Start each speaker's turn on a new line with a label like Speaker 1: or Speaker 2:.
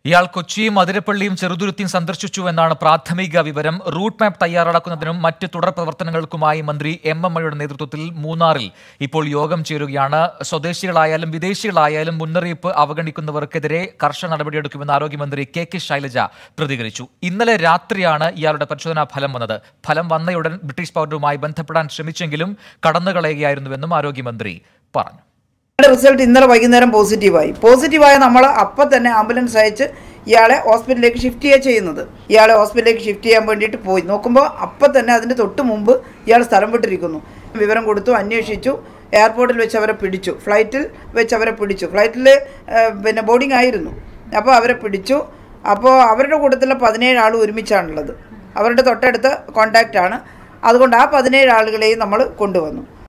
Speaker 1: ഇയാൾ കൊച്ചിയും അതിരപ്പള്ളിയും ചെറുതുരുത്തിയും സന്ദർശിച്ചു എന്നാണ് പ്രാഥമിക വിവരം റൂട്ട് മാപ്പ് തയ്യാറാക്കുന്നതിനും മറ്റ് തുടർ പ്രവർത്തനങ്ങൾക്കുമായി മന്ത്രി എം എം മണിയുടെ നേതൃത്വത്തിൽ മൂന്നാറിൽ ഇപ്പോൾ യോഗം ചേരുകയാണ് സ്വദേശികളായാലും വിദേശികളായാലും മുന്നറിയിപ്പ് അവഗണിക്കുന്നവർക്കെതിരെ കർശന നടപടിയെടുക്കുമെന്ന് ആരോഗ്യമന്ത്രി കെ കെ ശൈലജ പ്രതികരിച്ചു ഇന്നലെ രാത്രിയാണ് ഇയാളുടെ പരിശോധനാ ഫലം വന്നത് ഫലം വന്നയുടൻ ബ്രിട്ടീഷ് പൗരരുമായി ബന്ധപ്പെടാൻ ശ്രമിച്ചെങ്കിലും കടന്നുകളയുകയായിരുന്നുവെന്നും ആരോഗ്യമന്ത്രി പറഞ്ഞു
Speaker 2: ഇയാളുടെ റിസൾട്ട് ഇന്നലെ വൈകുന്നേരം പോസിറ്റീവായി പോസിറ്റീവായ നമ്മൾ അപ്പം തന്നെ ആംബുലൻസ് അയച്ച് ഇയാളെ ഹോസ്പിറ്റലിലേക്ക് ഷിഫ്റ്റ് ചെയ്യുക ചെയ്യുന്നത് ഇയാളെ ഹോസ്പിറ്റലിലേക്ക് ഷിഫ്റ്റ് ചെയ്യാൻ വേണ്ടിയിട്ട് പോയി നോക്കുമ്പോൾ അപ്പം തന്നെ അതിൻ്റെ തൊട്ട് മുമ്പ് ഇയാൾ സ്ഥലം വിട്ടിരിക്കുന്നു വിവരം കൊടുത്തു അന്വേഷിച്ചു എയർപോർട്ടിൽ വെച്ച് അവരെ പിടിച്ചു ഫ്ലൈറ്റിൽ വെച്ച് അവരെ പിടിച്ചു ഫ്ലൈറ്റിൽ പിന്നെ ബോർഡിംഗ് ആയിരുന്നു അപ്പോൾ അവരെ പിടിച്ചു അപ്പോൾ അവരുടെ കൂട്ടത്തിലെ പതിനേഴ് ആൾ ഒരുമിച്ചാണുള്ളത് അവരുടെ തൊട്ടടുത്ത കോണ്ടാക്റ്റ് ആണ് അതുകൊണ്ട് ആ പതിനേഴ് ആളുകളെയും നമ്മൾ കൊണ്ടുവന്നു